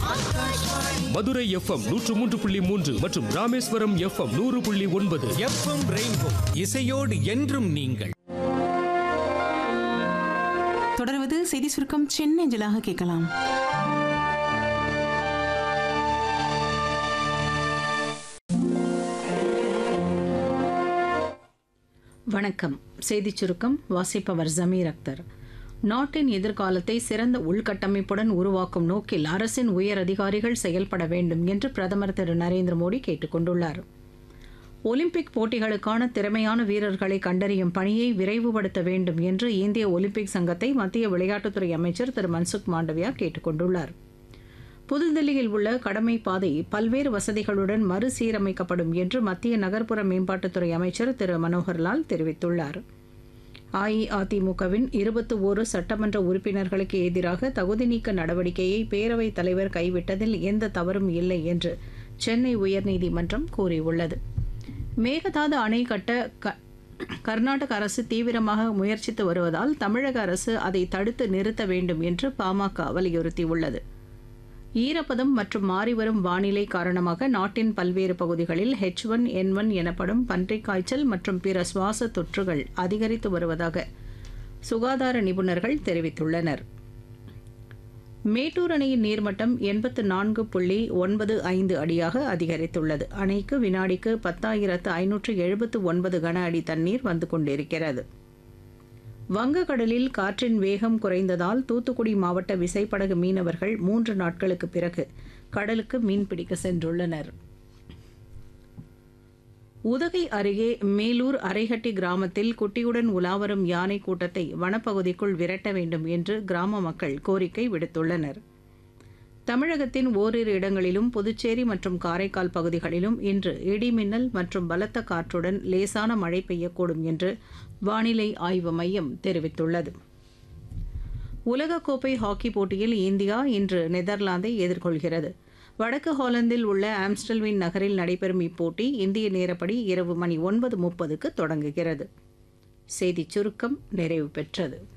Madurai FM நூற்று மூன்று புள்ளி மூன்று மற்றும் ராமேஸ்வரம் எஃப்எம் நூறு புள்ளி ஒன்பது எஃப்எம் ரெயின்போ இசையோடு என்றும் நீங்கள் தொடர்வது செய்தி சுருக்கம் சென்னஞ்சலாக கேட்கலாம் வணக்கம் செய்திச் சுருக்கம் வாசிப்பவர் ஜமீர் அக்தர் நாட்டின் எதிர்காலத்தை சிறந்த உள்கட்டமைப்புடன் உருவாக்கும் நோக்கில் அரசின் உயர் அதிகாரிகள் செயல்பட வேண்டும் என்று பிரதமர் திரு நரேந்திர மோடி கேட்டுக் கொண்டுள்ளார் ஒலிம்பிக் போட்டிகளுக்கான திறமையான வீரர்களை கண்டறியும் பணியை விரைவுபடுத்த வேண்டும் என்று இந்திய ஒலிம்பிக் சங்கத்தை மத்திய விளையாட்டுத்துறை அமைச்சர் திரு மன்சுக் மாண்டவியா கேட்டுக் கொண்டுள்ளார் புதுதில்லியில் உள்ள கடமை பாதை பல்வேறு வசதிகளுடன் மறுசீரமைக்கப்படும் என்று மத்திய நகர்ப்புற மேம்பாட்டுத்துறை அமைச்சர் திரு மனோகர்லால் தெரிவித்துள்ளார் அஇஅதிமுகவின் இருபத்தி ஓரு சட்டமன்ற உறுப்பினர்களுக்கு எதிராக தகுதி நீக்க நடவடிக்கையை பேரவைத் தலைவர் கைவிட்டதில் எந்த தவறும் இல்லை என்று சென்னை உயர்நீதிமன்றம் கூறியுள்ளது மேகதாது அணை கட்ட க கர்நாடக அரசு தீவிரமாக முயற்சித்து வருவதால் தமிழக அரசு அதை தடுத்து நிறுத்த வேண்டும் என்று பாமக வலியுறுத்தியுள்ளது ஈரப்பதம் மற்றும் மாறிவரும் வானிலை காரணமாக நாட்டின் பல்வேறு பகுதிகளில் ஹெச் ஒன் என் ஒன் எனப்படும் பன்றிக் காய்ச்சல் மற்றும் பிற சுவாச தொற்றுகள் அதிகரித்து வருவதாக சுகாதார நிபுணர்கள் தெரிவித்துள்ளனர் மேட்டூர் அணையின் நீர்மட்டம் எண்பத்து நான்கு புள்ளி ஒன்பது ஐந்து அடியாக அதிகரித்துள்ளது அணைக்கு வினாடிக்கு பத்தாயிரத்து ஐநூற்று எழுபத்து ஒன்பது கன அடி தண்ணீர் வந்து கொண்டிருக்கிறது வங்கக்கடலில் காற்றின் வேகம் குறைந்ததால் தூத்துக்குடி மாவட்ட விசைப்படகு மீனவர்கள் மூன்று நாட்களுக்கு பிறகு கடலுக்கு மீன்பிடிக்க சென்றுள்ளனர் உதகை அருகே மேலூர் அரைகட்டி கிராமத்தில் குட்டியுடன் உலாவரும் யானை கூட்டத்தை வனப்பகுதிக்குள் விரட்ட வேண்டும் என்று கிராம மக்கள் கோரிக்கை விடுத்துள்ளனர் தமிழகத்தின் ஓரிரு இடங்களிலும் புதுச்சேரி மற்றும் காரைக்கால் பகுதிகளிலும் இன்று இடிமின்னல் மற்றும் பலத்த காற்றுடன் லேசான மழை பெய்யக்கூடும் என்று வானிலை ஆய்வு மையம் தெரிவித்துள்ளது உலகக்கோப்பை ஹாக்கி போட்டியில் இந்தியா இன்று நெதர்லாந்தை எதிர்கொள்கிறது வடக்கு ஹாலந்தில் உள்ள ஆம்ஸ்டல்வின் நகரில் நடைபெறும் இப்போட்டி இந்திய நேரப்படி இரவு மணி ஒன்பது முப்பதுக்கு தொடங்குகிறது செய்திச் சுருக்கம் நிறைவு பெற்றது